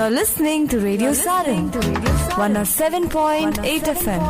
You're listening to Radio Sarin, 107.8 FM.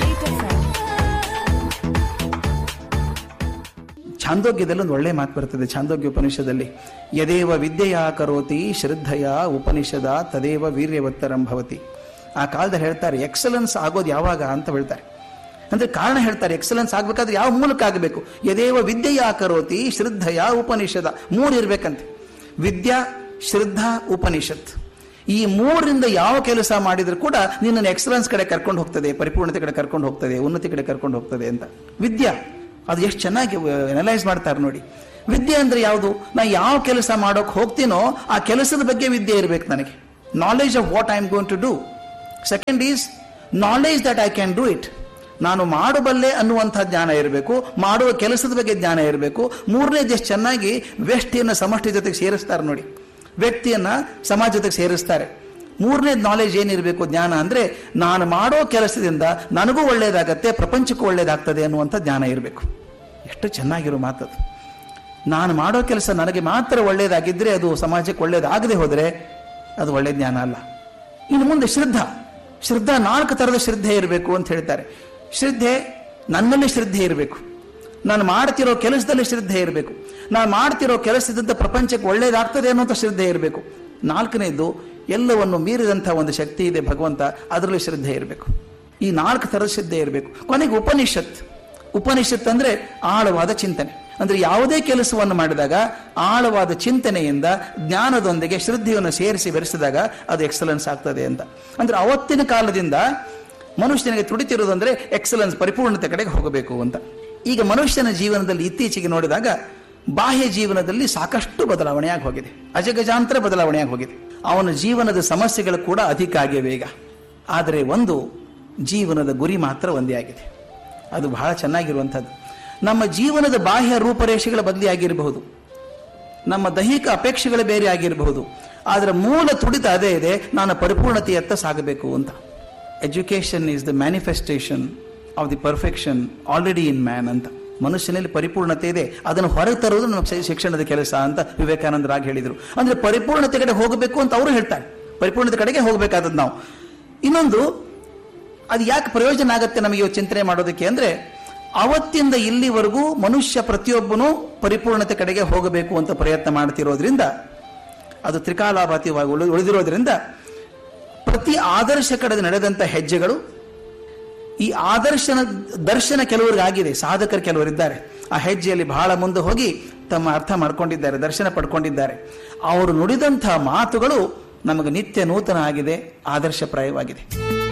ಛಾಂದೋಗ್ಯದಲ್ಲಿ ಒಂದು ಒಳ್ಳೆ ಮಾತು ಬರ್ತದೆ ಛಾಂದೋಗ್ಯ ಉಪನಿಷದಲ್ಲಿ ಯದೇವ ವಿದ್ಯೆಯ ಕರೋತಿ ಶ್ರದ್ಧೆಯ ಉಪನಿಷದ ತದೇವ ವೀರ್ಯವತ್ತರಂ ಭವತಿ ಆ ಕಾಲದಲ್ಲಿ ಹೇಳ್ತಾರೆ ಎಕ್ಸಲೆನ್ಸ್ ಆಗೋದು ಯಾವಾಗ ಅಂತ ಹೇಳ್ತಾರೆ ಅಂದ್ರೆ ಕಾರಣ ಹೇಳ್ತಾರೆ ಎಕ್ಸಲೆನ್ಸ್ ಆಗ್ಬೇಕಾದ್ರೆ ಯಾವ ಮೂಲಕ ಆಗಬೇಕು ಯದೇವ ವಿದ್ಯೆಯ ಕರೋತಿ ಶ್ರದ್ಧೆಯ ಉಪನಿಷದ ಮೂರು ಇರ್ಬೇಕಂತೆ ವಿದ್ಯಾ ಶ್ರದ್ಧಾ ಉಪನಿಷತ್ ಈ ಮೂರರಿಂದ ಯಾವ ಕೆಲಸ ಮಾಡಿದ್ರು ಕೂಡ ನಿನ್ನನ್ನು ಎಕ್ಸಲೆನ್ಸ್ ಕಡೆ ಕರ್ಕೊಂಡು ಹೋಗ್ತದೆ ಪರಿಪೂರ್ಣತೆ ಕಡೆ ಕರ್ಕೊಂಡು ಹೋಗ್ತದೆ ಉನ್ನತಿ ಕಡೆ ಕರ್ಕೊಂಡು ಹೋಗ್ತದೆ ಅಂತ ವಿದ್ಯಾ ಅದು ಎಷ್ಟು ಚೆನ್ನಾಗಿ ಅನಲೈಸ್ ಮಾಡ್ತಾರೆ ನೋಡಿ ವಿದ್ಯೆ ಅಂದ್ರೆ ಯಾವುದು ನಾ ಯಾವ ಕೆಲಸ ಮಾಡೋಕೆ ಹೋಗ್ತೀನೋ ಆ ಕೆಲಸದ ಬಗ್ಗೆ ವಿದ್ಯೆ ಇರಬೇಕು ನನಗೆ knowledge of what I am going to do second is knowledge that I can do it ನಾನು ಮಾಡಬಲ್ಲೆ ಅನ್ನುವಂಥ ಜ್ಞಾನ ಇರಬೇಕು ಮಾಡುವ ಕೆಲಸದ ಬಗ್ಗೆ ಜ್ಞಾನ ಇರಬೇಕು ಮೂರನೇದು ಎಷ್ಟು ಚೆನ್ನಾಗಿ ವ್ಯಕ್ತಿಯನ್ನು ಸಮಷ್ಟಿ ಜೊತೆಗೆ ಸೇರಿಸ್ತಾರೆ ನೋಡಿ ವ್ಯಕ್ತಿಯನ್ನ ಸಮಾಜ ಜೊತೆಗೆ ಸೇರಿಸ್ತಾರೆ ಮೂರನೇ ನಾಲೆಜ್ ಏನಿರಬೇಕು ಜ್ಞಾನ ಅಂದ್ರೆ ನಾನು ಮಾಡೋ ಕೆಲಸದಿಂದ ನನಗೂ ಒಳ್ಳೇದಾಗತ್ತೆ ಪ್ರಪಂಚಕ್ಕೂ ಒಳ್ಳೇದಾಗ್ತದೆ ಅನ್ನುವಂಥ ಜ್ಞಾನ ಇರಬೇಕು ಎಷ್ಟು ಚೆನ್ನಾಗಿರೋ ಮಾತದು ನಾನು ಮಾಡೋ ಕೆಲಸ ನನಗೆ ಮಾತ್ರ ಒಳ್ಳೇದಾಗಿದ್ರೆ ಅದು ಸಮಾಜಕ್ಕೆ ಒಳ್ಳೇದಾಗದೆ ಹೋದರೆ ಅದು ಒಳ್ಳೆ ಜ್ಞಾನ ಅಲ್ಲ ಇನ್ನು ಮುಂದೆ ಶ್ರದ್ಧಾ ಶ್ರದ್ಧಾ ನಾಲ್ಕು ಥರದ ಶ್ರದ್ಧೆ ಇರಬೇಕು ಅಂತ ಹೇಳ್ತಾರೆ ಶ್ರದ್ಧೆ ನನ್ನಲ್ಲಿ ಶ್ರದ್ಧೆ ಇರಬೇಕು ನಾನು ಮಾಡ್ತಿರೋ ಕೆಲಸದಲ್ಲಿ ಶ್ರದ್ಧೆ ಇರಬೇಕು ನಾನು ಮಾಡ್ತಿರೋ ಕೆಲಸದಿಂದ ಪ್ರಪಂಚಕ್ಕೆ ಒಳ್ಳೇದಾಗ್ತದೆ ಅನ್ನುವಂಥ ಶ್ರದ್ಧೆ ಇರಬೇಕು ನಾಲ್ಕನೇದು ಎಲ್ಲವನ್ನು ಮೀರಿದಂಥ ಒಂದು ಶಕ್ತಿ ಇದೆ ಭಗವಂತ ಅದರಲ್ಲಿ ಶ್ರದ್ಧೆ ಇರಬೇಕು ಈ ನಾಲ್ಕು ಥರದ ಶ್ರದ್ಧೆ ಇರಬೇಕು ಕೊನೆಗೆ ಉಪನಿಷತ್ ಉಪನಿಷತ್ ಅಂದ್ರೆ ಆಳವಾದ ಚಿಂತನೆ ಅಂದ್ರೆ ಯಾವುದೇ ಕೆಲಸವನ್ನು ಮಾಡಿದಾಗ ಆಳವಾದ ಚಿಂತನೆಯಿಂದ ಜ್ಞಾನದೊಂದಿಗೆ ಶ್ರದ್ಧೆಯನ್ನು ಸೇರಿಸಿ ಬೆರೆಸಿದಾಗ ಅದು ಎಕ್ಸಲೆನ್ಸ್ ಆಗ್ತದೆ ಅಂತ ಅಂದ್ರೆ ಅವತ್ತಿನ ಕಾಲದಿಂದ ಮನುಷ್ಯನಿಗೆ ತುಡಿತಿರೋದು ಅಂದ್ರೆ ಎಕ್ಸಲೆನ್ಸ್ ಪರಿಪೂರ್ಣತೆ ಕಡೆಗೆ ಹೋಗಬೇಕು ಅಂತ ಈಗ ಮನುಷ್ಯನ ಜೀವನದಲ್ಲಿ ಇತ್ತೀಚೆಗೆ ನೋಡಿದಾಗ ಬಾಹ್ಯ ಜೀವನದಲ್ಲಿ ಸಾಕಷ್ಟು ಬದಲಾವಣೆಯಾಗಿ ಹೋಗಿದೆ ಅಜಗಜಾಂತರ ಬದಲಾವಣೆಯಾಗಿ ಹೋಗಿದೆ ಅವನ ಜೀವನದ ಸಮಸ್ಯೆಗಳು ಕೂಡ ಅಧಿಕ ಆಗಿವೆ ಈಗ ಆದರೆ ಒಂದು ಜೀವನದ ಗುರಿ ಮಾತ್ರ ಒಂದೇ ಆಗಿದೆ ಅದು ಬಹಳ ಚೆನ್ನಾಗಿರುವಂಥದ್ದು ನಮ್ಮ ಜೀವನದ ಬಾಹ್ಯ ರೂಪರೇಷೆಗಳ ಬದಲಿ ಆಗಿರಬಹುದು ನಮ್ಮ ದೈಹಿಕ ಅಪೇಕ್ಷೆಗಳು ಬೇರೆ ಆಗಿರಬಹುದು ಆದರೆ ಮೂಲ ತುಡಿತ ಅದೇ ಇದೆ ನಾನು ಪರಿಪೂರ್ಣತೆಯತ್ತ ಸಾಗಬೇಕು ಅಂತ education is the manifestation of the perfection already in man ಅಂತ ಮನುಷ್ಯನಲ್ಲಿ ಪರಿಪೂರ್ಣತೆ ಇದೆ ಅದನ್ನು ಹೊರಗೆ ತರುವುದು ನಮ್ಮ ಶಿ- ಶಿಕ್ಷಣದ ಕೆಲಸ ಅಂತ ವಿವೇಕಾನಂದರಾಗಿ ಹೇಳಿದರು ಅಂದ್ರೆ ಪರಿಪೂರ್ಣತೆ ಕಡೆ ಹೋಗಬೇಕು ಅಂತ ಅವರು ಹೇಳ್ತಾರೆ ಪರಿಪೂರ್ಣತೆ ಕಡೆಗೆ ಹೋಗಬೇಕಾದದ್ದು ನಾವು ಇನ್ನೊಂದು ಅದು ಯಾಕೆ ಪ್ರಯೋಜನ ಆಗತ್ತೆ ನಮಗೆ ಇವತ್ತು ಚಿಂತನೆ ಮಾಡೋದಕ್ಕೆ ಅಂದ್ರೆ ಅವತ್ತಿಂದ ಇಲ್ಲಿವರೆಗೂ ಮನುಷ್ಯ ಪ್ರತಿಯೊಬ್ಬನು ಪರಿಪೂರ್ಣತೆ ಕಡೆಗೆ ಹೋಗಬೇಕು ಅಂತ ಪ್ರಯತ್ನ ಮಾಡ್ತಿರೋದ್ರಿಂದ ಅದು ತ್ರಿಕಾಲಾಭಾತಿವಾಗಿ ಉಳಿ- ಉಳಿದಿರೋದ್ರಿಂದ ಪ್ರತಿ ಆದರ್ಶ ಕಡೆ ನಡೆದಂತ ಹೆಜ್ಜೆಗಳು ಈ ಆದರ್ಶನ ದರ್ಶನ ಕೆಲವರಿಗೆ ಆಗಿದೆ ಸಾಧಕರು ಕೆಲವರಿದ್ದಾರೆ ಆ ಹೆಜ್ಜೆಯಲ್ಲಿ ಬಹಳ ಮುಂದೆ ಹೋಗಿ ತಮ್ಮ ಅರ್ಥ ಮಾಡ್ಕೊಂಡಿದ್ದಾರೆ ದರ್ಶನ ಪಡ್ಕೊಂಡಿದ್ದಾರೆ ಅವರು ನುಡಿದಂತಹ ಮಾತುಗಳು ನಮಗೆ ನಿತ್ಯ ನೂತನ ಆಗಿದೆ ಆದರ್ಶಪ್ರಾಯವಾಗಿದೆ